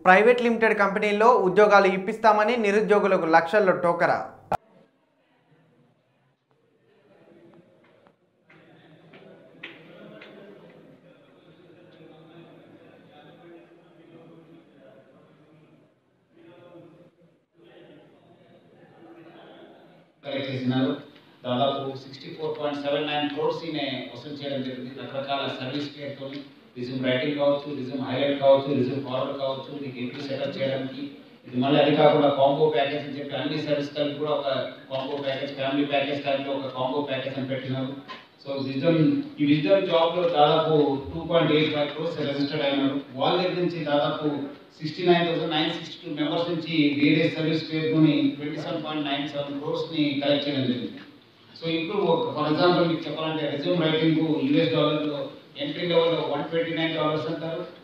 private limited కంపెనీల్లో ఉద్యోగాలు ఇప్పిస్తామని నిరుద్యోగులకు లక్షల్లో టోకరా కలెక్ట్ చేసినారు దాదాపు sixty four point seven nine crores ఈయన వసూలు చేయడం జరిగింది రకరకాల సర్వీస్ పేరుతో రిజ్యూమ్ రైటింగ్ కావచ్చు రిజ్యూమ్ హైలైట్ కావచ్చు రిజ్యూమ్ ఫార్వర్డ్ కావచ్చు మీకు ఇంటి సెటప్ చేయడానికి ఇది మళ్ళీ అది కాకుండా కాంబో ప్యాకేజ్ అని చెప్పి అన్ని సర్వీస్ కలిపి కూడా ఒక కాంబో ప్యాకేజ్ ఫ్యామిలీ ప్యాకేజ్ కలిపి ఒక కాంబో ప్యాకేజ్ అని పెట్టినారు సో విజ్డమ్ ఈ విజ్డమ్ జాబ్ లో దాదాపు two point eight five crores registered అయినారు వాళ్ళ దగ్గర నుంచి దాదాపు sixty nine thousand nine sixty two members నుంచి వేరే సర్వీస్ పేరుకొని twenty seven point nine seven crores ని కలెక్ట్ చేయడం జరిగింది సో ఇప్పుడు ఫర్ ఎగ్జాంపుల్ మీకు చెప్పాలంటే resume writing US dollar entry level one twenty nine dollars అంటారు